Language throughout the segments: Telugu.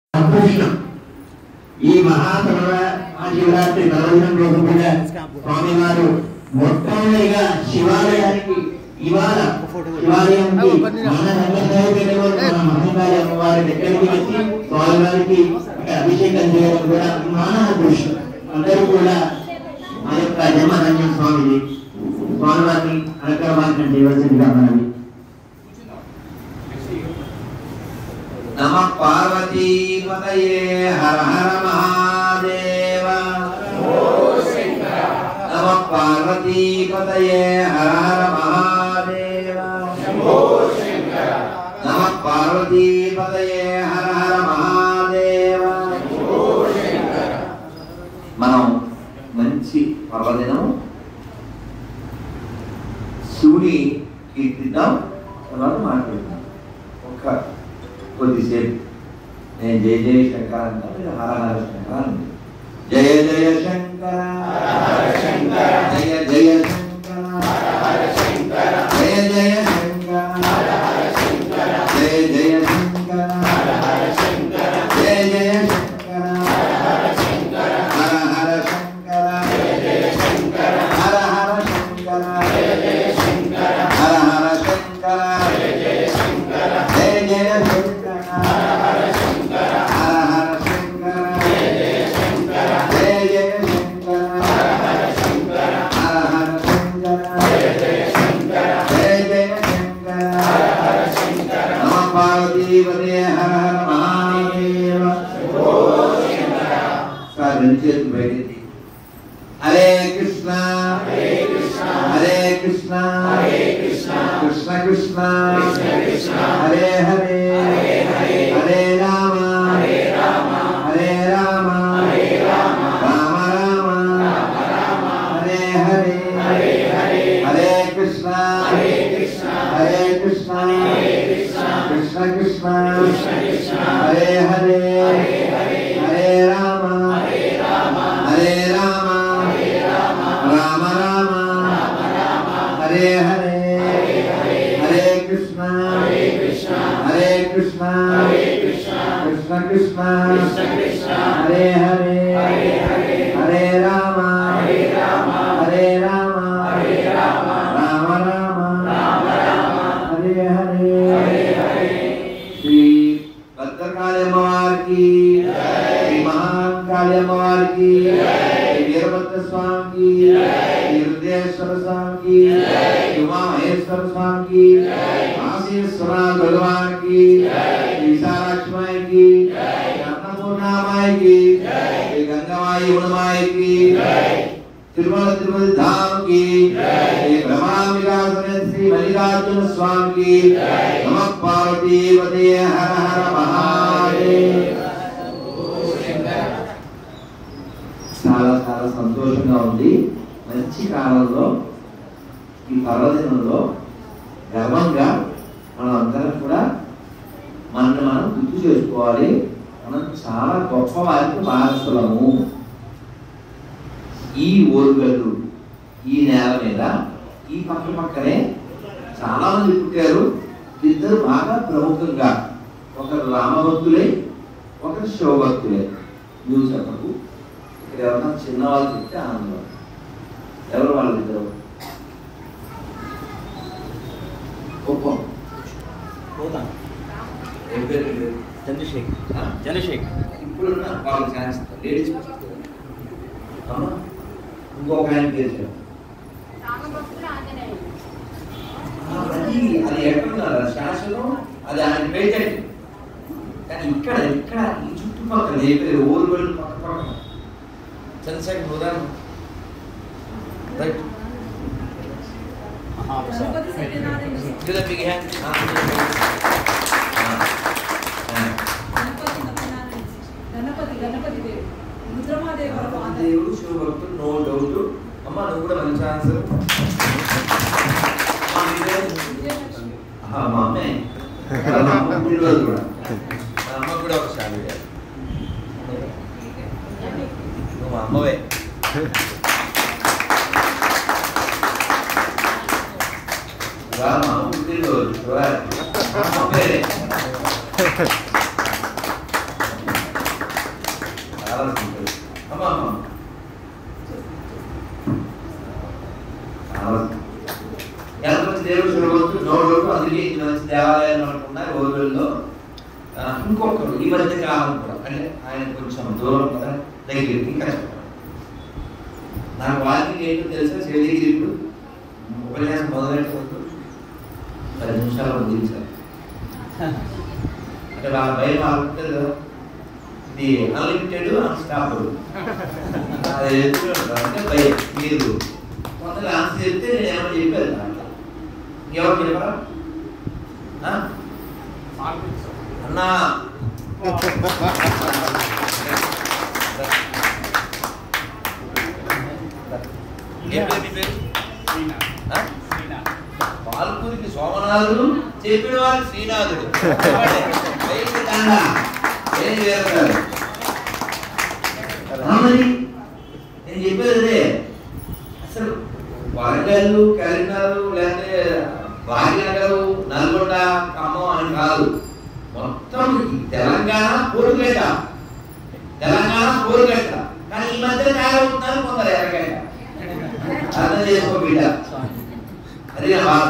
అదృష్టం ఈ మహాసర్వ మహాశివరాత్రి పర్వదినం రోజు కూడా స్వామివారు మొట్టమొదటిగా శివాలయానికి ఇవాళ శివాలయంకి మన రంగనాయకులు మన మహంకాళి అమ్మవారి దగ్గరికి వచ్చి స్వామివారికి అక్కడ అభిషేకం చేయడం కూడా మహా అదృష్టం అందరూ కూడా మా యొక్క జన్మధన్యం స్వామిది స్వామివారిని అనుగ్రహాన్ని చేయవలసిందిగా మనవి నమ పార్వతీపతయే హర హర మహాదేవ నమ పార్వతీపతయే హర హర మహాదేవ నమ పార్వతీపతయే హర హర మహాదేవ మనం మంచి పర్వదినం శివుని కీర్తిద్దాం తర్వాత మాట్లాడుతాం ఒక్క కొద్దిసేపు నేను జయ జయ శంకర అంటే మీరు హర హర శంకర అండి జయ జయ శంకర జయ జయ శంకర జయ జయ శంకర జయ జయ శంకర జయ జయ శంకర హర హర శంకర హర హర శంకర హర హర శంకర జయ జయ శంకర హర హర శంకర జయ జయ శంకర హర హర శంకర జయ జయ శంకర నమ పార్వతీపదే హర హర మహాదేవ సార్ రెండు చేతులు బయటెత్తి హరే కృష్ణ హరే కృష్ణ కృష్ణ కృష్ణ హరే హరే హరే రామ హరే రామ రామ రామ హరే హరే హరే కృష్ణ హరే కృష్ణ కృష్ణ కృష్ణ హరే హరే హరే రామ హరే రామ రామ రామ హరే హరే హరే కృష్ణ హరే కృష్ణ కృష్ణ కృష్ణ హరే హరే హరే రామ హరే రామ రామ రామ హరే హరే శ్రీ భద్రకాళి అమ్మవారికి శ్రీ మహాకాళి అమ్మవారికి శ్రీ వీరభద్ర స్వామికి శ్రీ హృదయేశ్వర స్వామికి శ్రీ ఉమామహేశ్వర స్వామికి కాశీశ్వర భగవానికి శ్రీ విశాలాక్షమాయికి శ్రీ అన్నపూర్ణామాయికి శ్రీ గంగమాయి ఉణమాయికి తిరుమల తిరుపతి ధామ్కి శ్రీ బ్రహ్మాంబికాసుని శ్రీ మల్లికార్జున స్వామికి నమ పార్వతీపతే హర హర మహాదేవ చాలా చాలా సంతోషంగా ఉంది మంచి కాలంలో ఈ పర్వదినంలో గర్వంగా మనం అందరం కూడా మనల్ని మనం గుర్తు చేసుకోవాలి మనం చాలా గొప్ప వారికి వారసులము ఈ ఓరుగల్లు ఈ నేల మీద ఈ పక్క పక్కనే చాలా మంది పుట్టారు ఇద్దరు బాగా ప్రముఖంగా ఒకరు రామభక్తులే ఒకరు శివభక్తులే నువ్వు చెప్పకు ఇక్కడ ఎవరన్నా చిన్నవాళ్ళు చెప్తే ఆనందం ఎవరు వాళ్ళు ఇద్దరు కుప్పం ఏం పేరు మీ పేరు? చంద్రశేఖర్ ఆ? చంద్రశేఖర్ ఇప్పుడున్న వాళ్ళు ఛాన్స్ లేడీస్ అవునా ఇంకొక ఆయన పేరు చెప్పు. రామభక్తులు ఆంజనేయులు ఆ, అది అది ఎక్కడున్నారు శాసనం అది ఆయన పేటెంట్ కానీ ఇక్కడ ఇక్కడ ఈ చుట్టుపక్కల ఏ పేరు ఊరు వెళ్ళి పక్క పక్కన చంద్రశేఖర్ ఉదాహరణ right Ganapati Satyanarayana Give a big hand. Ah, ah, ah. Ganapati Satyanarayana Ganapati Ganapati Devi Rudramadevi వరకు ఆంజనేయులు. దేవుడు శివభక్తుడు నో డౌట్ అమ్మ నువ్వు కూడా మంచి ఆన్సర్ విజయలక్ష్మి మా అమ్మే మా అమ్మ పుట్టినరోజు కూడా మా అమ్మ కూడా ఒక శాలి నువ్వు మా అమ్మవే ఇవాళ మా అమ్మ పుట్టినరోజు శివరాత్రి. మా అమ్మ పేరే. చాలా సంతోషం అమ్మా అమ్మా చాలా ఎంతమంది దేవుడు చూడవచ్చు చూడవచ్చు అందుకే ఇది మంచి దేవాలయాలు అనుకున్నారు రోజుల్లో ఆ, ఇంకొకరు ఈ మధ్య కాలం కూడా అంటే ఆయన కొంచెం దూరం కదా దగ్గరికి కష్టపడారు నాకు వాకింగ్ ఏంటో తెలుసా శివగిరి ఇప్పుడు ఉపన్యాసం మొదలెట్టవద్దు పది నిమిషాలు వదిలించారు అంటే వాళ్ళ భయం వాళ్ళకి ఉంటుంది కదా ఇది అన్లిమిటెడ్ అన్స్టాపబుల్ అది ఎదురు అంటే భయం మీరు కొందరు ఆన్సర్ చెప్తే నేను ఏమో చెప్పాను దాంట్లో ఎవరు చెప్పరా ఆ? అన్నా ఏం పేరు నీ పేరు ఆ? పాల్పూరికి సోమనాథుడు చెప్పిన వారికి శ్రీనాథుడు వాడే. బయటికి దండ. ఏం చేస్తారు మరి నేను చెప్పేది అదే అసలు వరంగల్ కరీంనగర్ లేకపోతే భాగ్యనగర్ నల్గొండ ఖమ్మం అని కాదు మొత్తం ఈ తెలంగాణ కోరుగడ్డ తెలంగాణ కోరుగడ్డ కానీ ఈ మధ్య తయారవుతున్నారు కొందరు ఎరగడ్డ అర్థం చేసుకో బిడ్డ అది నా బాధ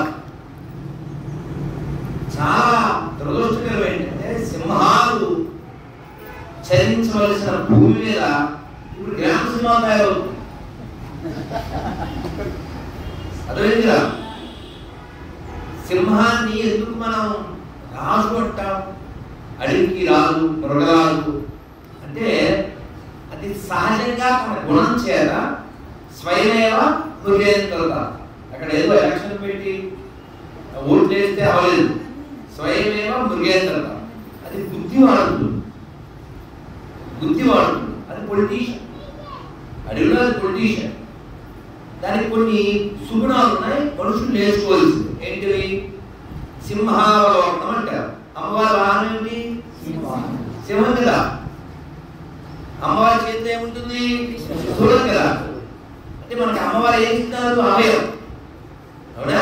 చాలా దురదృష్టకరం ఏంటంటే సింహాలు చరించవలసిన భూమి మీద ఇప్పుడు గ్రామ సింహాలు తయారవుతుంది అర్థమైందిరా సింహాన్ని ఎందుకు మనం రాజు అంటాం అడవికి రాజు మృగరాజు అంటే అది సహజంగా తన గుణం చేత స్వయమేవ మృగేంద్రత అక్కడ ఏదో ఎలక్షన్ పెట్టి ఓట్లు వేస్తే అవ్వలేదు స్వయమేవ మృగేంద్రత అది బుద్ధి వాడుతుంది బుద్ధి వాడుతుంది అది పొలిటీషియన్ అడవిలో అది పొలిటీషియన్ దానికి కొన్ని సుగుణాలు ఉన్నాయి మనుషులు నేర్చుకోవాల్సింది ఏంటివి సింహావలోకనం అంటారు అమ్మవారి వాహనం ఏంటి సింహం కదా అమ్మవారి చేతిలో ఏముంటుంది చూడం కదా అంటే మనకి అమ్మవారు ఏం ఇస్తున్నారు అవయవం అవునా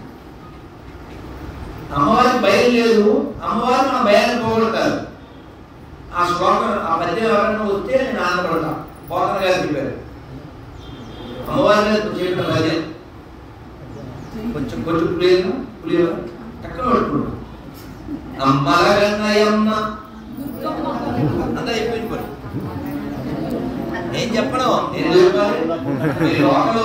అమ్మవారికి భయం లేదు అమ్మవారు మన భయాన్ని పోగొడతారు ఆ శ్లోకం ఆ పద్యం ఎవరైనా వస్తే నేను ఆనందపడతా పోతన గారు చెప్పారు అమ్మవారి మీద చెప్పిన పద్యం కొంచెం కొంచెం పులియను పులియను టక్కున పట్టుకున్నాడు అమ్మలగన్నయమ్మ అంతా అయిపోయింది మరి నేను చెప్పను నేను చెప్పాలి మీరు ఒకరు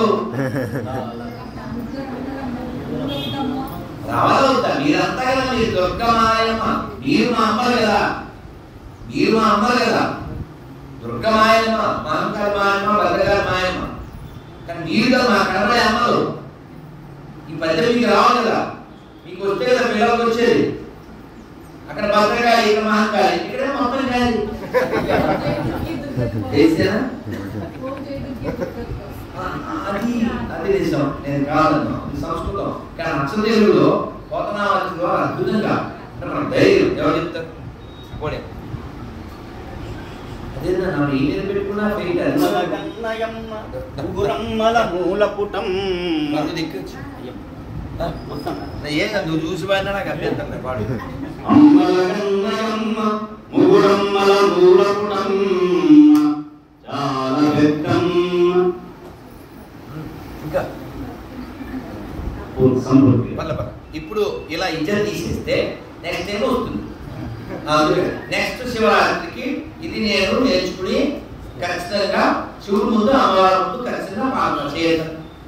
రావాలి వద్దా మీరంతా కదా మీరు దుర్గమాయమ్మ మీరు మా అమ్మలు కదా మీరు మా అమ్మలు కదా దుర్గమాయమ్మ మహంకార మాయమ్మ భద్రగారి మాయమ్మ కానీ మీరు కదా మా కనబడే అమ్మలు ఈ పద్యం మీకు రావాలి కదా మీకు వస్తే కదా పిల్లలకు వచ్చేది అక్కడ భద్రకాళి ఇక్కడ మహంకాళి ఇక్కడే మొత్తం కాదు తెలిసేనా అది అది నిజం నేను కాదన్నా ఇది సంస్కృతం కానీ అక్షర తెలుగులో పోతనామతిలో అద్భుతంగా అంటే మన ధైర్యం ఎవరు చెప్తారు పోనీ అదేనా నా ఈ మీద పెట్టుకున్నా ఫెయిట్ అది అమ్మలగన్నయమ్మ ఉగురమ్మల మూలపుటం మందు దిక్కొచ్చు ఏం కాదు, నువ్వు చూసి పోయినా నాకు అభ్యంతరం లేదు, పాడు అమ్మలగన్నయమ్మ ముగురమ్మల మూలపుటం చాలా పెద్దమ్మ ఇంకా సంపూర్తి పర్లే పర్లే. ఇప్పుడు ఇలా ఇజ్జత్ తీసేస్తే నెక్స్ట్ ఏమో వస్తుంది నెక్స్ట్ శివరాత్రికి ఇది నేను నేర్చుకుని ఖచ్చితంగా శివుడు ముందు అమ్మవారి ముందు ఖచ్చితంగా పాలన చేయను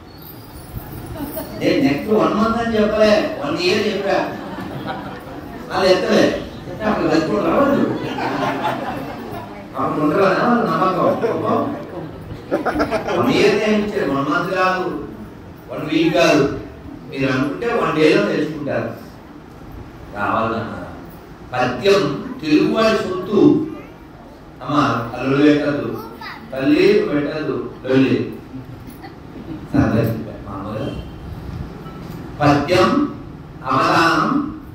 నేను నెక్స్ట్ వన్ మంత్ అని చెప్పలే వన్ ఇయర్ చెప్పా వాళ్ళు ఎత్తలే అంటే అప్పుడు కట్టుకుని రావాలి అప్పుడు ఉండరా నమ్మకం వన్ ఇయర్ టైం ఇచ్చారు వన్ మంత్ కాదు వన్ వీక్ కాదు మీరు అనుకుంటే వన్ డేలో తెలుసుకుంటారు కావాలన్నా పద్యం తెలుగువాడి సొత్తు అమ్మ అల్లుడు పెట్టద్దు తల్లి పెట్టద్దు లొల్లి సరదా చెప్పా, మామూలుగా పద్యం అవధానం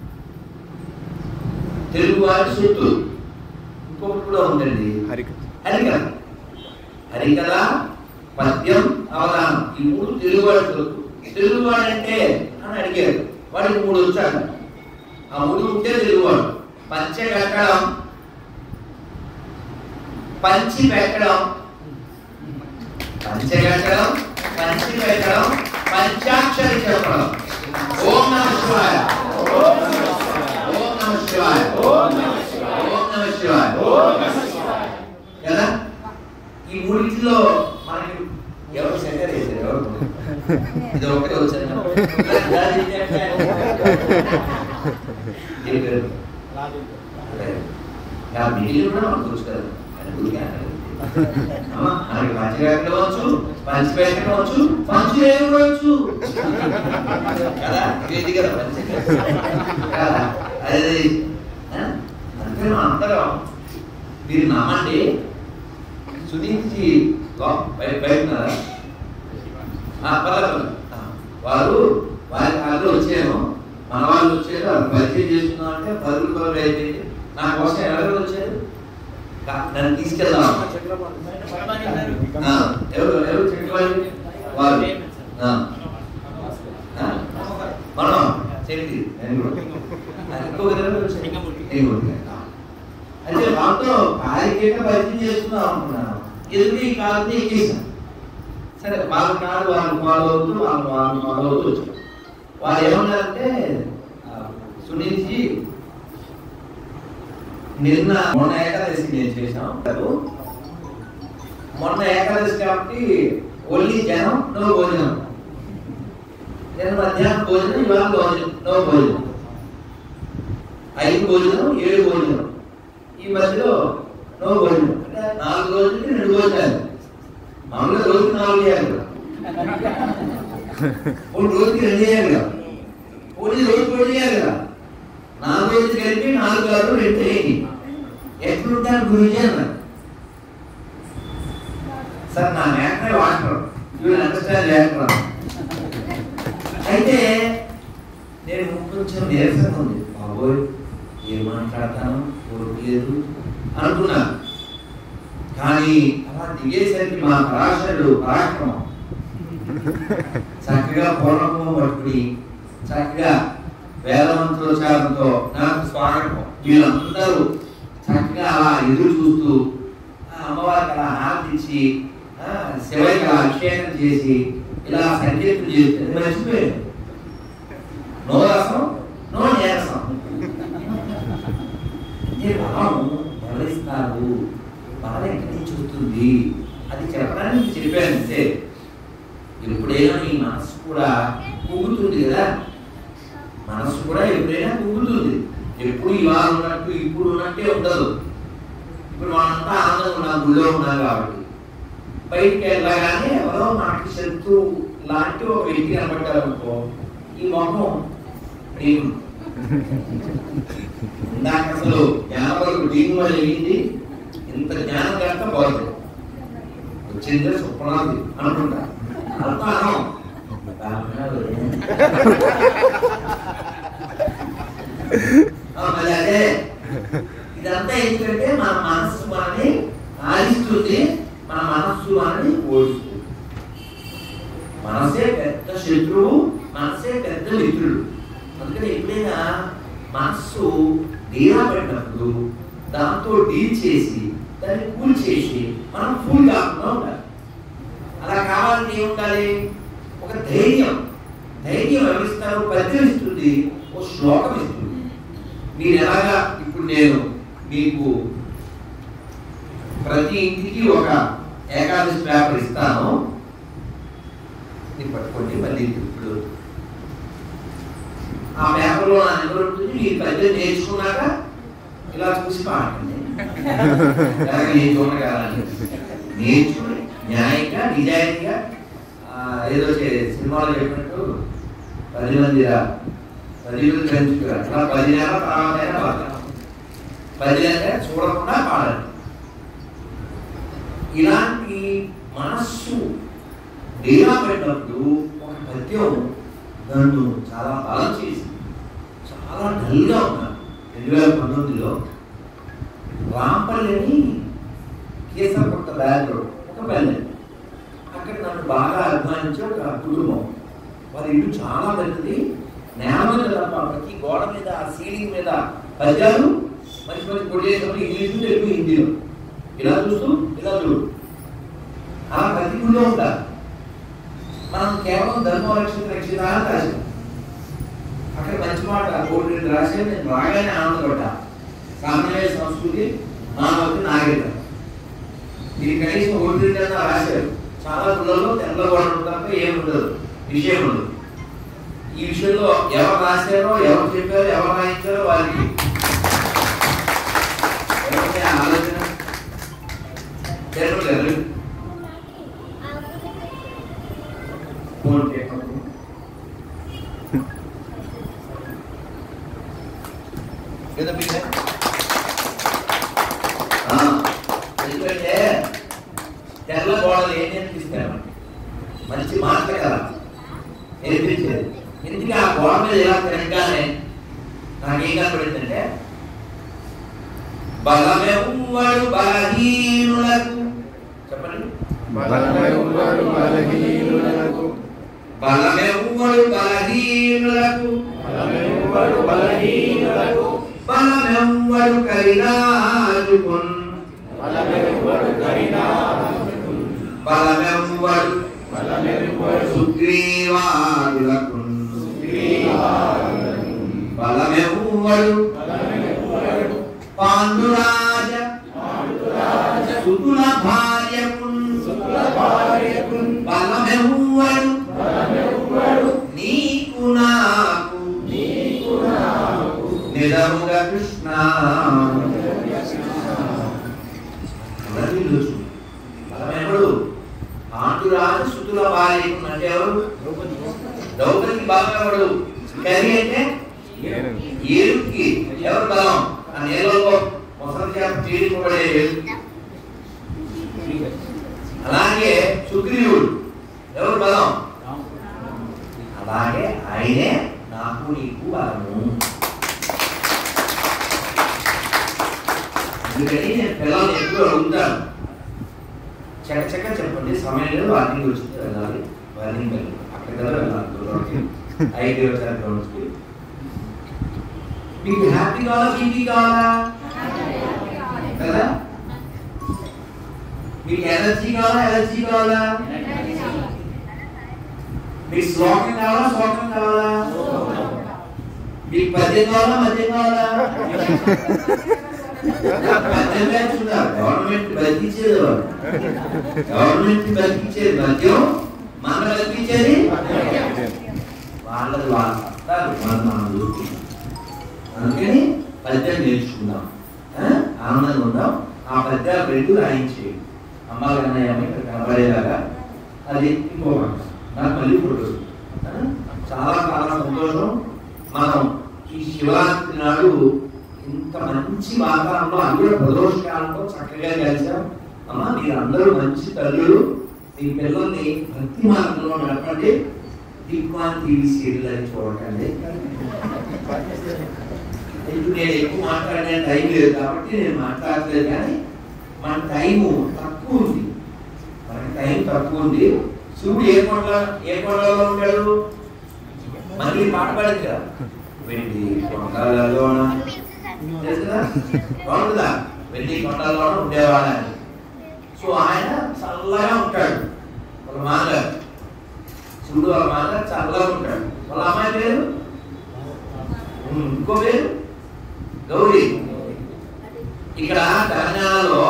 తెలుగువాడి సొత్తు ఇంకొకటి కూడా ఉందండి హరికథ హరికథ హరికథ పద్యం అవధానం ఈ మూడు తెలుగువాడి సొత్తు తెలుగువాడు అంటే అని అడిగారు వాడికి మూడు వచ్చాడు ఆ మూడు ఉంటే తెలుగువాడు పంచకట్టడం పంచి పెట్టడం పంచ కట్టడం పంచి పెట్టడం పంచాక్షరి చెప్పడం ఓం నమ శివాయ ఓం నమ శివాయ ఓం నమ శివాయ కదా ఈ మూడింటిలో మనకి ఎవరు సెంటర్ వేసారు ఎవరు ఇది ఒకటే వచ్చాను నా మీటింగ్ కూడా మనకు తెలుసు కదా అది గుడికి అనలేదు. అమ్మా, మనకి పంచగాయలు వచ్చు పంచపేట వచ్చు పంచు వచ్చు కదా ఇది కదా పంచ కదా అది ఆ? అందుకే మనం అందరం మీరు నమ్మండి సునీత్జీ లో- బయ- బయట ఉన్నారా? ఆ, పర్లేదు, పర్లేదు. ఆ, వారు వారి కాళ్ళు వచ్చాను మన వాళ్ళు వచ్చారు వాళ్ళు పరిచయం చేసుకున్నాం అంటే పరుగులు పరుగులు అయిపోయింది నా కోసం ఎవరు వచ్చారు కా- నన్ను తీసుకెళ్దాం ఆ, ఎవరు ఎవరు చక్రవర్తి వారు ఆ. ఆ? మనం చెల్లి నేను కూడా. ఆ, ఇంకొక ఎవరు వచ్చారు? నేను కూడా. ఆ. అయితే వాళ్ళతో కార్యకేట పరిచయం చేసుకుందాం అనుకున్నాను ఎదురు ఈ కాలంలో ఎక్కేసాను సరే వాళ్ళ కాదు వాళ్ళు ఫాలో అవుతూ వాళ్ళు వాళ్ళు ఫాలో అవుతూ వచ్చారు వాళ్ళు ఏమన్నారంటే ఆ, సునీల్ జీ నిన్న మొన్న ఏకాదశి నేను చేశాం కాదు. మొన్న ఏకాదశి కాబట్టి ఓన్లీ జనం నో భోజనం నేను మధ్యాహ్నం భోజనం ఇవాళ భోజనం నో భోజనం ఐదు భోజనం ఏడు భోజనం ఈ మధ్యలో నో భోజనం అంటే నాలుగు రోజులకి రెండు భోజనాలు మామూలుగా రోజుకి నాలుగు చేయాలి కదా మూడు రోజుకి రెండు చేయాలి కదా పోనీ రోజు కూడా చేయాలి కదా నాలుగు రోజులు కలిపి నాలుగు ఆరు రెండు చేయండి ఎట్లుంటాను గురించి అన్నారు సార్ నా నేటరే వాటర్ యూ అండర్స్టాండ్ లేకపోతే అయితే నేను కొంచెం నీరసంగా ఉంది బాబోయ్ ఏం మాట్లాడతాను కోరుకోలేదు అనుకున్నాను కానీ అలా దిగేసరికి మా పరాశరుడు పరాక్రమం చక్కగా పూర్ణకుమం పట్టుకుని చక్కగా వేదమంత్రోచ్చారంతో నాకు స్వాగతం వీళ్ళందరూ చక్కగా అలా ఎదురు చూస్తూ ఆ అమ్మవారికి అలా హారతిచ్చి ఆ, శివయ్యకి అలా అభిషేకం చేసి ఇలా సంకీర్తన చేస్తే మర్చిపోయాను నో రసం నో నీరసం ఈ బలం ఎవరిస్తారు బలం ఎక్కడి నుంచి వస్తుంది అది చెప్పడానికి చెప్పాను అంతే ఎప్పుడైనా నీ మనసు కూడా కుంగుతుంది కదా మనసు కూడా ఎప్పుడైనా కుంగుతుంది ఎప్పుడు ఇవాళ ఉన్నట్టు ఇప్పుడు ఉన్నట్టే ఉండదు ఇప్పుడు మనంతా ఆనందంగా ఉన్నాం గుళ్ళో ఉన్నాం కాబట్టి బయటికి వెళ్ళగానే ఎవరో మనకి శత్రువు లాంటి ఒక వ్యక్తి కనబడ్డారు అనుకో ఈ మొహం నేను ఇందాక అసలు జ్ఞానపరుడు దీని వల్ల ఏంటి ఇంత జ్ఞానం కనుక పోదు వచ్చిందే సుప్రణాది అనుకుంటా అంతా అనం ఆ, మరి అదే ఇదంతా ఏంటంటే మన మనస్సు మనని ఆడిస్తుంది మన మనస్సు మనని ఓడిస్తుంది మనసే పెద్ద శత్రువు మనసే పెద్ద మిత్రుడు అందుకని ఎప్పుడైనా మనస్సు డీలా పెట్టినప్పుడు దాంతో డీల్ చేసి దాన్ని కూల్ చేసి మనం ఫుల్ కాకుండా ఉండాలి అలా కావాలంటే ఏముండాలి ఒక ధైర్యం ధైర్యం ఎవరిస్తారు పద్యం ఇస్తుంది ఓ శ్లోకం ఇస్తుంది మీరు ఎలాగా ఇప్పుడు నేను మీకు ప్రతి ఇంటికి ఒక ఏకాదశి పేపర్ ఇస్తాను ఇది పట్టుకోండి మళ్ళీ ఇప్పుడు ఆ పేపర్లో నా నెంబర్ ఉంటుంది మీరు పద్యం నేర్చుకున్నాక ఇలా చూసి పాడండి అలాగే నేను చూడగలని నేర్చుకుని న్యాయంగా నిజాయితీగా ఆ, ఏదో చే- సినిమాలో చెప్పినట్టు పది మంది రా పది మంది పెంచుకురా అలా పది నెలల తర్వాత అయినా పాడాలి పది నెలల చూడకుండా పాడాలి ఇలాంటి మనస్సు డేరా పెట్టినప్పుడు ఒక పద్యం నన్ను చాలా బలం చేసి చాలా డల్గా ఉన్నాను రెండు వేల పంతొమ్మిదిలో రాంపల్లిని కేసరపుట్ట దారిలో ఒక పల్లె అక్కడ నన్ను బాగా అభిమానించే ఒక కుటుంబం వారి ఇల్లు చాలా పెద్దది నేల మీద తప్ప ప్రతి గోడ మీద సీలింగ్ మీద పద్యాలు మంచి మంచి కొట్టేసినప్పుడు ఇంగ్లీష్ తెలుగు హిందీలో ఇలా చూస్తూ ఇలా చూడు అలా ప్రతి గుడిలో ఉంటారు మనం కేవలం ధర్మ రక్షిత రక్షిత అని రాసాం అక్కడ మంచి మాట కోటి రెండు రాసే నేను బాగానే ఆనందపడ్డా సామాన్య సంస్కృతి మానవతి నాగరికత ఇది కనీసం ఒకటి రెండు అన్నా రాశారు చాలా గుళ్ళలో తెల్లవాడు తప్ప ఏముండదు విషయం ఉండదు ఈ విషయంలో ఎవరు రాశారో ఎవరు చెప్పారో ఎవరు రాయించారో వారికి ఎవరికీ ఆ ఆలోచన జరగలేదు ఫోన్ చేయకుండా కదా పిల్ల ఆ, ఎందుకంటే తెల్ల గోడలు ఏం నేర్పిస్తారు మంచి మాట కదా నేర్పించేది ఎందుకు ఆ గోడ మీద ఇలా తిరగగానే నాకేం కనపడిందంటే బలమెవ్వడు బలహీనులకు చెప్పండి బలమెవ్వడు బలహీనులకు బలమెవ్వడు బలహీనులకు బలమెవ్వడు బలహీనులకు బలమెవ్వడు కరిరాజుకున్ బలమెవ్వడు కరినాథులకు బలమెవ్వడు బలమెవ్వడు సుగ్రీవాదులకు సుగ్రీవాదులకు బలమెవ్వడు బలమెవ్వడు పాండురాజ పాండురాజ సుతుల భార్యకున్ సుతుల భార్యకున్ బలమెవ్వడు బలమెవ్వడు నీకు నాకు నీకు నాకు నిజముగా కృష్ణ ఎవరిని తెలుసు బలమెవడు పాండురాజు సుతుల భార్యకున్ అంటే ఎవరు ద్రౌపదికి బలమెవడు కరి అంటే ఏరుకి ఎవరు బలం ఆ నేలలో మొసలి చేప చీడిపడే ఏరుకి అలాగే సుగ్రీవుడు ఎవరు బలం అలాగే ఆయనే నాకు నీకు బలము అందుకని నేను పిల్లల్ని ఎక్కువ అడుగుతాను చక్క చక్క చెప్పండి సమయం లేదు వాకింగ్ వచ్చి వెళ్ళాలి వాకింగ్ వెళ్ళాలి అక్కడ కదా వెళ్ళాలి దూరంకి. ఐదు వచ్చారు గ్రౌండ్స్కి మీకు హ్యాపీ కావాలా ఫీటీ కావాలా కదా మీకు ఎనర్జీ కావాలా ఎనర్జీ కావాలా మీకు శ్లోకం కావాలా శ్లోకం కావాలా మీకు పద్యం కావాలా మద్యం కావాలా పద్యం వేస్తున్నారు గవర్నమెంట్ బతికించేది వాళ్ళు గవర్నమెంట్ బతికించేది మద్యం మన బతికించేది వాళ్ళది వాళ్ళ సత్తారు మనం మనం చూసుకుంటాం అందుకని పద్యం నేర్చుకుందాం ఆ? ఆనందంగా ఉందాం ఆ పద్యాలు రెండు రాయించేయి అమ్మాయి అన్నయ్య ఇక్కడ కనబడేలాగా అది ఇంకో మాట. నాకు మళ్ళీ ఫోటో ఆ? చాలా చాలా సంతోషం మనం ఈ శివరాత్రి నాడు ఇంత మంచి వాతావరణంలో అది కూడా ప్రదోషకాలంలో చక్కగా కలిసాం అమ్మ మీరందరూ మంచి తల్లులు మీ పిల్లల్ని భక్తి మార్గంలో నడపండి దిక్మాన్ టీవీ సీరియల్ అని చూడకండి ఇప్పుడు నేను ఎక్కువ మాట్లాడే టైం లేదు కాబట్టి నేను మాట్లాడలేదు కానీ మన టైము తక్కువ ఉంది మన టైం తక్కువ ఉంది శివుడు ఏ కొండ ఏ కొండలో ఉంటాడు మళ్ళీ పాట పాడింది కదా వెండి కొండలలోన తెలుసుదా బాగుంటుందా వెండి కొండలలోన ఉండేవాడ అని సో ఆయన చల్లగా ఉంటాడు వాళ్ళ మామగారు శివుడు వాళ్ళ మామగారు చల్లగా ఉంటాడు వాళ్ళ అమ్మాయి పేరు ఉమ్, ఇంకో పేరు గౌరీ ఇక్కడ తెలంగాణలో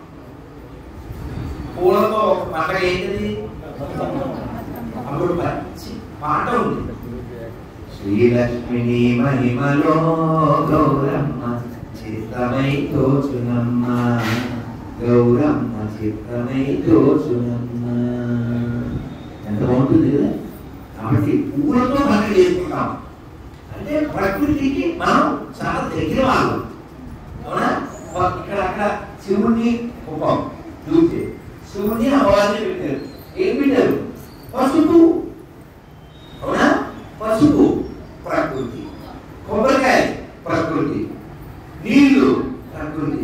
పూలతో ఒక పండగ ఏంటిది అప్పుడు మంచి పాట ఉంది శ్రీలక్ష్మిని మహిమలో గౌరమ్మ చిత్తమై తోచునమ్మ గౌరమ్మ చిత్తమై తోచునమ్మ ఎంత బాగుంటుంది కదా కాబట్టి పూలతో పండుగ చేసుకుంటాం అంటే ప్రకృతికి మనం చాలా దగ్గర వాళ్ళు అవునా వా- ఇక్కడ అక్కడ శివుణ్ణి ఒక చూపి శివుణ్ణి అమ్మవారిని పెట్టారు ఏం పెట్టారు పసుపు అవునా పసుపు ప్రకృతి కొబ్బరికాయ ప్రకృతి నీళ్లు ప్రకృతి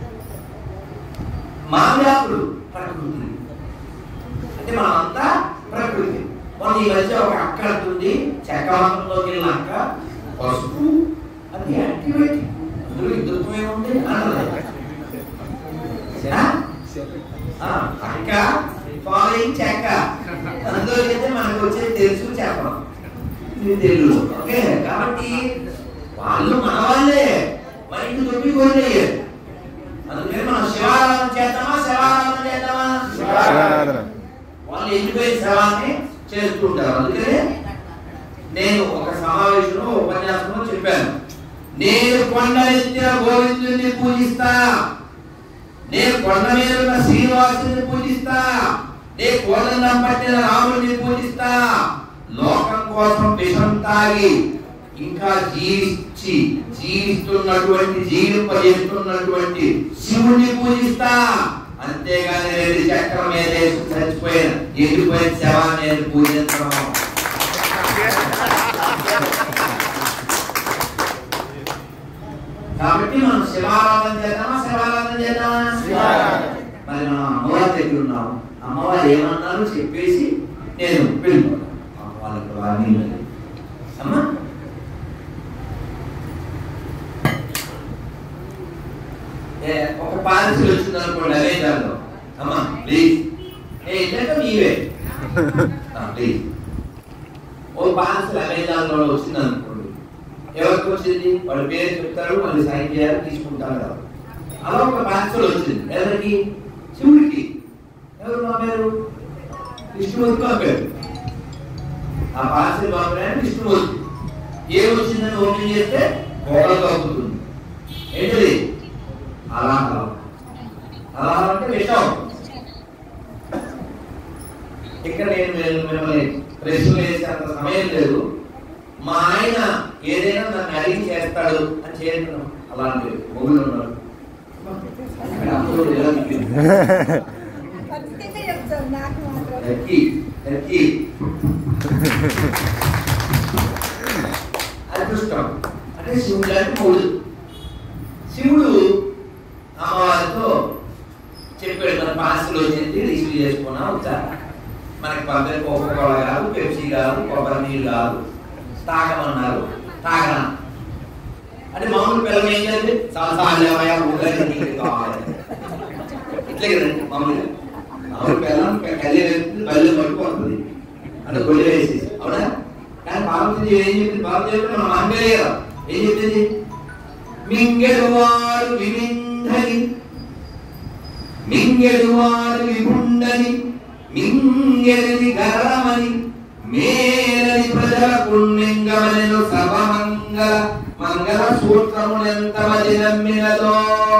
మామిడాకులు ప్రకృతి అంటే మనమంతా ప్రకృతి మొన్న ఈ మధ్య ఒక అక్క అంటుంది చక్రవంతంలోకి వెళ్ళిన అక్క పసుపు అది యాక్టివేట్ అందులో హిందుత్వం ఏముంది అన్నది ఆ, అక్క ఫాలోయింగ్ చెక్క అందులో అయితే మనకు వచ్చేది తెలుసు చెప్పడం ఇది తెలుగు ఓకే కాబట్టి వాళ్ళు మన వాళ్ళే మరి ఇంటి తొప్పి కోరినయ్యే అందుకని మనం శివారాధన చేద్దామా శివారాధన చేద్దామా శివారాధన. వాళ్ళు ఎండిపోయిన శవాన్ని చేస్తుంటారు అందుకనే నేను ఒక సమావేశంలో ఉపన్యాసంలో చెప్పాను నేను కొండ ఎత్తిన గోవిందుని పూజిస్తా నేను కొండ మీద ఉన్న శ్రీనివాసుని పూజిస్తా నేను కోదండం పట్టిన రాముడిని పూజిస్తా లోకం కోసం విషం తాగి ఇంకా జీవించి జీవిస్తున్నటువంటి జీవింపజేస్తున్నటువంటి శివుణ్ణి పూజిస్తా అంతేగాని రెండు చక్రం మీద వేసుకుని చచ్చిపోయిన ఎండిపోయిన శవాన్ని నేను పూజించడం కాబట్టి మనం శివారాధన చేద్దామా శివారాధన చేద్దామా శివారాధన. మరి మనం అమ్మవారి దగ్గర ఉన్నాం అమ్మవారు ఏమన్నారు చెప్పేసి నేను వెళ్ళిపోతాను వాళ్ళకి వాణి అమ్మా ఏ, ఒక పాలసీ వచ్చింది అనుకోండి అదే దాంట్లో అమ్మా ప్లీజ్ ఏ ఇంట్లో నీవే ప్లీజ్ ఓ పాలసీ అమెజాన్లో వచ్చింది అనుకోండి ఎవరికి వచ్చింది వాళ్ళ పేరు చెప్తారు మళ్ళీ సైన్ చేయాలి తీసుకుంటారు కదా అలా ఒక పాలసీలో వచ్చింది ఎవరికి శివుడికి ఎవరు పంపారు విష్ణుమూర్తి పంపారు ఆ పాలసీ పంపారని విష్ణుమూర్తి ఏం వచ్చిందని ఓపెన్ చేస్తే కోడలు అవుతుంది ఏంటిది అలాహలం అలాహలం అంటే విషం ఇక్కడ నేను మిమ్మల్ని- మిమ్మల్ని ప్రశ్నలు వేసేంత సమయం లేదు మా ఆయన ఏదైనా నన్ను అడిగి చేస్తాడు అని చేయను అలాంటి మొగుళ్ళు ఉన్నారు ఇక్కడ అందరూ ఇలా నిల్చున్నారు. ఖచ్చితంగా చెప్తారు నాకు మాత్రం ఎక్కి ఎక్కి అదృష్టం అంటే శివుడు లాంటి మూడు శివుడు అమ్మవారితో చెప్పాడు మన పాసులు వచ్చింది రిసీవ్ చేసుకున్నా వచ్చారు మనకి పంపే కోక కోల కాదు పెప్సీ కాదు కొబ్బరి నీళ్ళు కాదు తాగమన్నారు తాగన అంటే మామూలు పిల్లలు ఏం చేయాలి సాసాలేమయ్యా ఊళ్ళో నీళ్ళు కావాలి ఇట్లే కదండి మామూలుగా మామూలు పిల్లలు కళ్ళే వేస్తుంది బల్లి పట్టుకుంటుంది అంటే గొల్లి వేసేసి అవునా కానీ పార్వతి ఏం చెప్పింది పార్వతి చెప్తే మనం అంగలే కదా ఏం చెప్పింది మింగెడువాడు విమింధని మింగెడువాడు విపుండని మింగెడిది గరమని మేలని ప్రజలకు మింగమనెను సర్వమంగళ మంగళ సూత్రములెంత మది నమ్మినదో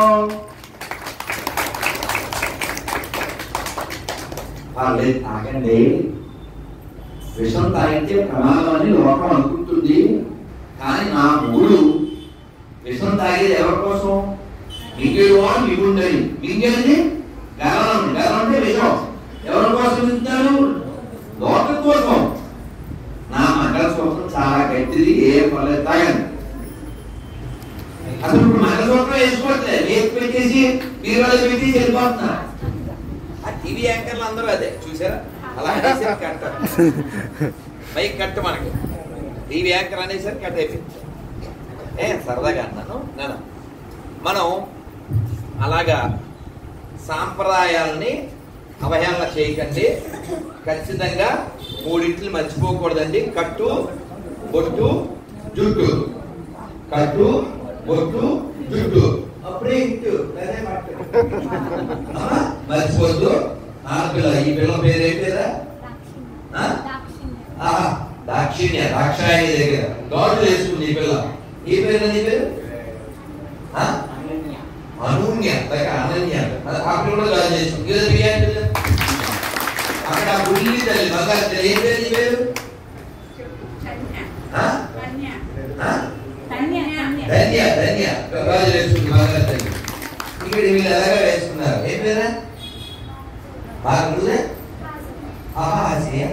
వాళ్ళే తాగండి విషం తాగితే ప్రమాదం అని లోకం అనుకుంటుంది కానీ నా మూడు విషం తాగేది ఎవరి కోసం మింగేడు వాడు మిగుండని మింగేది గలం గలం అంటే విషం ఎవరి కోసం మింగుతారు లోకం కోసం నా మంగళసూత్రం చాలా గట్టిది ఏ పర్లేదు తాగండి అసలు ఇప్పుడు మంగళసూత్రం వేసుకోవట్లే వేసి పెట్టేసి మీరు వాళ్ళు పెట్టేసి వెళ్ళిపోతున్నారు ఆ టీవీ యాంకర్లు అందరూ అదే చూసారా అలా అనేసరికి కట్ట బైక్ కట్ట మనకి టీవీ యాంకర్ అనేసరికి కట్ అయిపోయింది ఏ సరదాగా అన్నాను నేను మనం అలాగా సాంప్రదాయాల్ని అవహేళన చేయకండి ఖచ్చితంగా మూడింటిని మర్చిపోకూడదండి కట్టు బొట్టు జుట్టు కట్టు బొట్టు జుట్టు అప్పుడే ఇట్టు లేదా పట్టు అమ్మా, మర్చిపోద్దు ఆడపిల్ల ఈ పిల్ల పేరు ఏం పేరా ఆ? ఆ, దాక్షిణ్య దాక్షాయణి దగ్గర గాజులు వేసుకుంది ఈ పిల్ల ఈ పేరు నీ పేరు ఆ? అనూన్య దగ్గర అనన్య అది ఆ పిల్ల కూడా గాజు వేసుకుంది ఏదో బిర్యానీ పిల్ల. అక్కడ ఆ బుల్లి తల్లి బంగారు తల్లి ఏం పేరు నీ పేరు ఆ? ఆ? ధన్య ధన్య గాజు వేసుకుంది బంగారు తల్లి ఇక్కడ వీళ్ళు ఎలాగ వేసుకున్నారు ఏం పేరా బాగుంటుందే ఆహా ఆశయ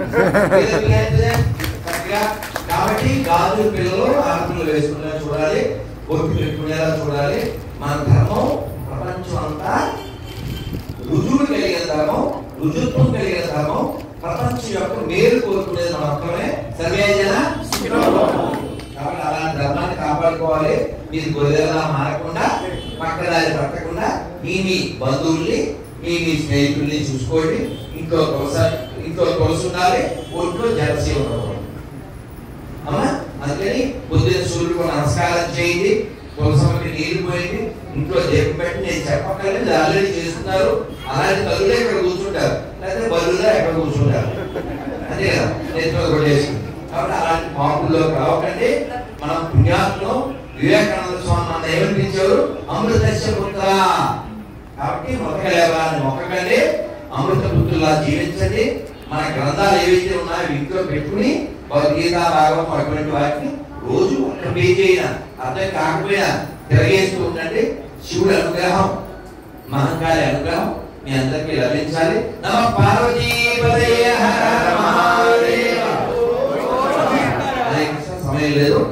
చక్కగా కాబట్టి గాజు పిల్లలు ఆడపిల్లలు వేసుకునేలా చూడాలి బొట్టు పెట్టుకునేలా చూడాలి మన ధర్మం ప్రపంచం అంతా రుజువు కలిగిన ధర్మం రుజుత్వం కలిగిన ధర్మం ప్రపంచం యొక్క మేలు కోరుకునేది మన ఒక్కమే సర్వేజన కాబట్టి అలాంటి ధర్మాన్ని కాపాడుకోవాలి మీరు గొర్రెలా మారకుండా పక్కదారి పట్టకుండా మీ మీ బంధువుల్ని మీ మీ స్నేహితుల్ని చూసుకోండి ఇంట్లో కొలసారి ఇంట్లో కొలసి ఉండాలి ఒంట్లో జలసి ఉండకూడదు అవునా అందుకని పొద్దున్న సూర్యుడు నమస్కారం చేయండి తులసమ్మకి నీళ్లు పోయింది ఇంట్లో దీపం పెట్టి నేను చెప్పక్కర్లేదు ఆల్రెడీ చేస్తున్నారు అలాంటి తల్లులే ఇక్కడ కూర్చుంటారు లేకపోతే బల్లులే ఎక్కడ కూర్చుంటారు అదే కదా నేర్చుకో కూడా చేసుకుంది కాబట్టి అలాంటి మార్పుల్లో రావకండి మనం పుణ్యాత్మలో వివేకానంద స్వామి మన ఏమనిపించారు అమృతస్య పుత్ర కాబట్టి మొక్కలేవా అని మొక్కకండి అమృత పుత్రులా జీవించండి మన గ్రంథాలు ఏవైతే ఉన్నాయో ఇంట్లో పెట్టుకుని భగవద్గీత భాగవతం అటువంటి వాటిని రోజు ఒక్క పేజీ అయినా అర్థం కాకపోయినా తిరగేస్తూ ఉండండి శివుడి అనుగ్రహం మహంకాళి అనుగ్రహం మీ అందరికీ లభించాలి నమ పార్వతీ పదయ హర హర మహాదేవ హరే కృష్ణ, సమయం లేదు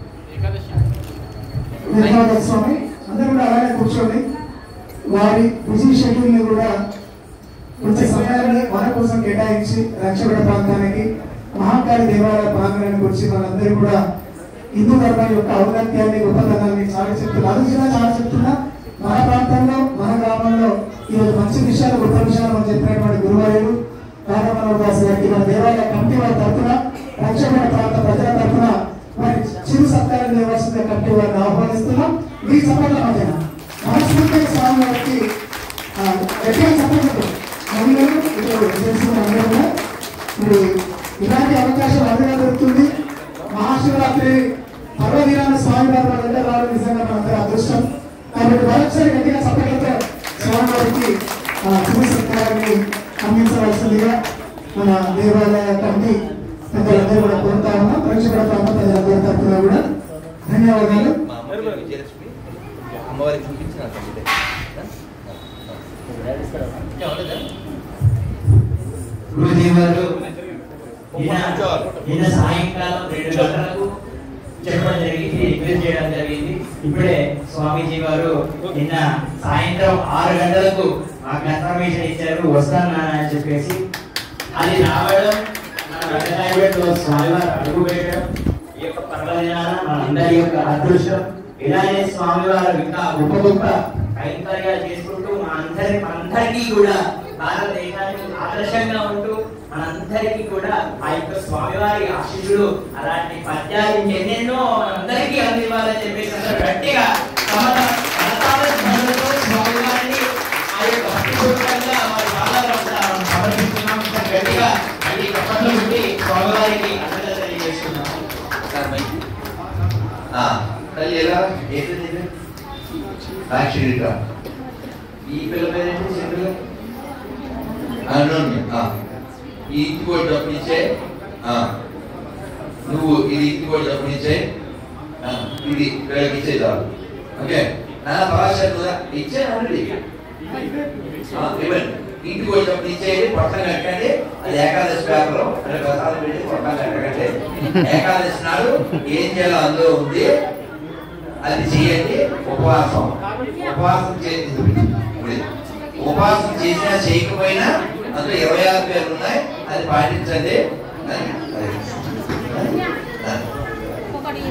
ధన్యవాదాలు స్వామి అందరూ కూడా అలాగే కూర్చోండి వారి బిజీ షెడ్యూల్ ని కూడా కొంచెం సమయాన్ని మన కోసం కేటాయించి రక్షకుడ ప్రాంతానికి మహాకాళి దేవాలయ ప్రాంగణానికి వచ్చి మనందరూ కూడా హిందూ ధర్మం యొక్క ఔన్నత్యాన్ని గొప్పతనాన్ని చాలా చెప్తున్నారు అదుగా చాలా చెప్తున్నా మన ప్రాంతంలో మన గ్రామంలో ఈరోజు మంచి విషయాలు గొప్ప విషయాలు మనం చెప్పినటువంటి గురువారులు రాఘవనవదాస్ గారికి మన దేవాలయ కమిటీ వారి తరఫున రక్షకుడ ప్రాంత ప్రజల తరఫున మరి చిరు సత్కారం చేయవలసిందిగా కమిటీ వారిని ఆహ్వానిస్తున్నాం మీ సభల మధ్యన మనస్ఫూర్తిగా స్వామి వారికి ఆ, గట్టిగా చెప్పండి మహిళలు ఇప్పుడు తెలిసిన అందరూ కూడా మరి ఇలాంటి అవకాశం అరుదుగా దొరుకుతుంది మహాశివరాత్రి పర్వదినాన్ని స్వామి వారు మన దగ్గర రావడం నిజంగా మనందరి అదృష్టం కాబట్టి మరొకసారి గట్టిగా సభలతో స్వామి వారికి ఆ, చిరు సత్కారాన్ని అందించవలసిందిగా మన దేవాలయ కమిటీ పెద్దలందరూ కూడా కోరుతా ఉన్నాం ప్రేక్షకుల ప్రాంత ప్రజలందరి తరఫున కూడా ధన్యవాదాలు మా అమ్మకి విజయలక్ష్మి అమ్మవారికి చూపించిన తల్లిదే. ఎవరిదా? గురుజీ గారు నిన్న నిన్న సాయంకాలం రెండు గంటలకు చెప్పడం జరిగింది రిక్వెస్ట్ చేయడం జరిగింది ఇప్పుడే స్వామీజీ వారు నిన్న సాయంత్రం ఆరు గంటలకు ఆ కన్ఫర్మేషన్ ఇచ్చారు వస్తాను అని చెప్పేసి అది రావడం మన వెంకటాయపేటలో స్వామివారు అడుగు పెట్టడం ఈ యొక్క పర్వదినాన మనందరి యొక్క అదృష్టం ఇలానే స్వామివారు ఇంకా గొప్ప గొప్ప కైంకర్యాలు చేసుకుంటూ మన అందరి అందరికీ కూడా భారతదేశానికి ఆదర్శంగా ఉంటూ మనందరికీ కూడా ఆ యొక్క స్వామివారి ఆశీస్సులు అలాంటి పద్యాలు ఎన్నెన్నో మనందరికీ అందివ్వాలని చెప్పేసి అందరూ గట్టిగా తమ తమ కరతాళ ధ్వనులతో స్వామివారిని ఆ యొక్క భక్తిపూర్వకంగా వారి పాదాలను సమర్పిస్తున్నాం ఇంకా గట్టిగా మళ్ళీ కప్పట్లో పెట్టి స్వామివారికి అందరూ తెలియజేస్తున్నాం సార్ మైక్. ఆ, తల్లి ఎలా ఏంటి ఇది? సాక్షిగా ఈ పిల్ల పేరేంటి సింగిల్ అనోన్య ఆ. ఈ ఇంటి కూడా డబ్బులు ఇచ్చే ఆ. నువ్వు ఇది ఇంటి కూడా డబ్బులు ఇచ్చే ఆ, ఇది పిల్లకి ఇచ్చే చాలు ఓకే నా పరాశర్ ఇచ్చే ఆల్రెడీ ఆ, ఇవ్వండి ఇంటికి వచ్చేటప్పుడు ఇచ్చేయండి పట్టణం కట్టండి అది ఏకాదశి పేపర్ అంటే ప్రసాదం పెట్టి పట్టణం కట్టకండి ఏకాదశి నాడు ఏం చేయాలో అందులో ఉంది అది చేయండి ఉపవాసం ఉపవాసం చేసి ఉపవాసం చేసినా చేయకపోయినా అందులో ఇరవై ఆరు పేర్లు ఉన్నాయి అది పాటించండి అది అది. ఒకటి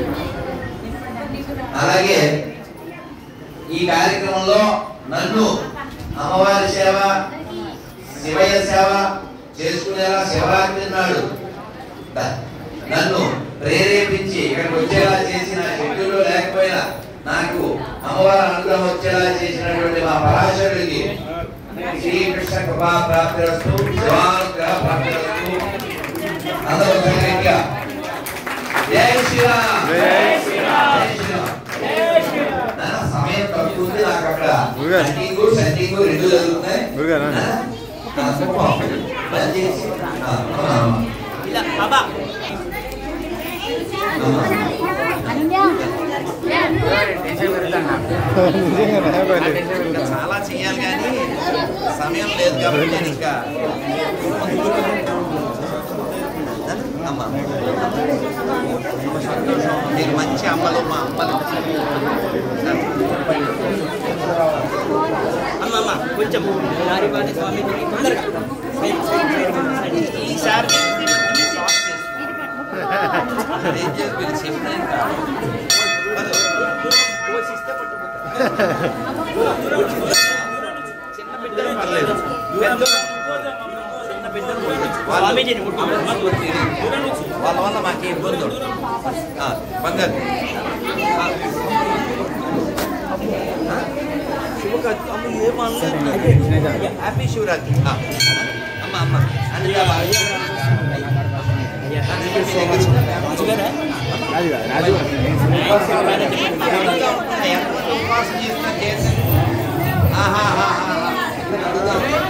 అలాగే ఈ కార్యక్రమంలో నన్ను అమ్మవారి సేవ శివయ్య సేవ చేసుకునేలా శివరాత్రి నాడు ద- నన్ను ప్రేరేపించి ఇక్కడికి వచ్చేలా చేసి నా షెడ్యూల్లో లేకపోయినా నాకు అమ్మవారి అనుగ్రహం వచ్చేలా చేసినటువంటి మా పరాశరుడికి శ్రీకృష్ణ కృపా ప్రాప్తిరస్తు శివానుగ్రహ ప్రాప్తిరస్తు అందరూ ఒకసారి గట్టిగా జై శ్రీరామ్ జై శ్రీరామ్ నాన్న, సమయం తక్కువ ఉంది నాకు అక్కడ గురుగారు. సెట్టింగ్ సెట్టింగ్ రెండు జరుగుతున్నాయి గురుగారు. ఆ? ఆ, కుప్పం. బంద్ చేసి. ఆ, అమ్మా, అమ్మా. అమ్మా. నిజంగా చాలా చేయాలి కానీ సమయం లేదు కాబట్టి నేను ఇంకా అమ్మా మీరు మంచి అమ్మలు మా అమ్మలు అమ్మ అమ్మ కొంచెం దారిపాటి స్వామికి తొందరగా సైడ్, సైడ్, సైడ్, సైడ్. ఈసారి సాఫ్ట్ చేస్తున్నాను. అదేం చేయాలి? వీళ్ళు చెప్పినా ఇంకా. మరి, పోసిస్తే పట్టుకుంటారు. బిడ్డలు పర్లేదు పెద్దలు చిన్న బిడ్డలు స్వామీజీని ముట్టుకోండి. వాళ్ళ వల్ల మాకు ఇబ్బంది ఉండదు. ఆ, బంగారు ఆ. ఆ? శివరాత్రి అమ్మ ఏమన్నా హ్యాపీ శివరాత్రి ఆ. అమ్మ అమ్మ అనిత బాగా ఆహా